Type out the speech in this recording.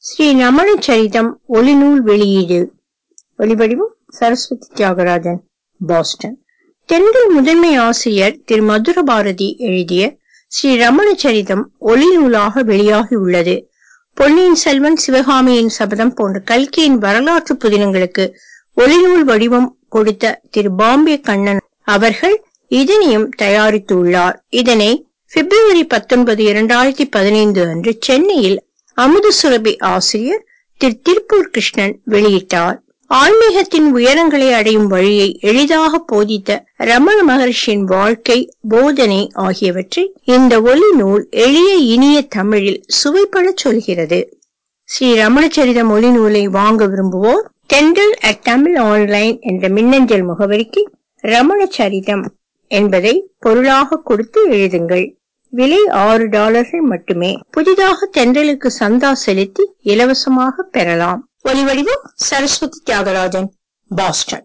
ஸ்ரீ ரமண சரிதம் ஒளிநூல் வெளியீடு ஒளிவடிவம் சரஸ்வதி தியாகராஜன் பாஸ்டன் தென்றல் முதன்மை ஆசிரியர் திரு மதுர பாரதி எழுதிய ஸ்ரீ ரமண சரிதம் ஒளிநூலாக வெளியாகி உள்ளது பொன்னியின் செல்வன் சிவகாமியின் சபதம் போன்ற கல்கியின் வரலாற்று புதினங்களுக்கு ஒளிநூல் வடிவம் கொடுத்த திரு பாம்பே கண்ணன் அவர்கள் இதனையும் தயாரித்துள்ளார் இதனை பிப்ரவரி பத்தொன்பது இரண்டாயிரத்தி பதினைந்து அன்று சென்னையில் அமுத சுரபி ஆசிரியர் திரு திருப்பூர் கிருஷ்ணன் வெளியிட்டார் ஆன்மீகத்தின் உயரங்களை அடையும் வழியை எளிதாக போதித்த ரமண மகர்ஷியின் வாழ்க்கை போதனை ஆகியவற்றை இந்த ஒலி நூல் எளிய இனிய தமிழில் சுவைப்பட சொல்கிறது ஸ்ரீ ரமணச்சரிதம் ஒலி நூலை வாங்க விரும்புவோர் தென்றல் அட் தமிழ் ஆன்லைன் என்ற மின்னஞ்சல் முகவரிக்கு ரமணச்சரிதம் என்பதை பொருளாக கொடுத்து எழுதுங்கள் விலை ஆறு டாலர்கள் மட்டுமே புதிதாக தென்றலுக்கு சந்தா செலுத்தி இலவசமாக பெறலாம் ஒலிவடிவம் சரஸ்வதி தியாகராஜன் பாஸ்டன்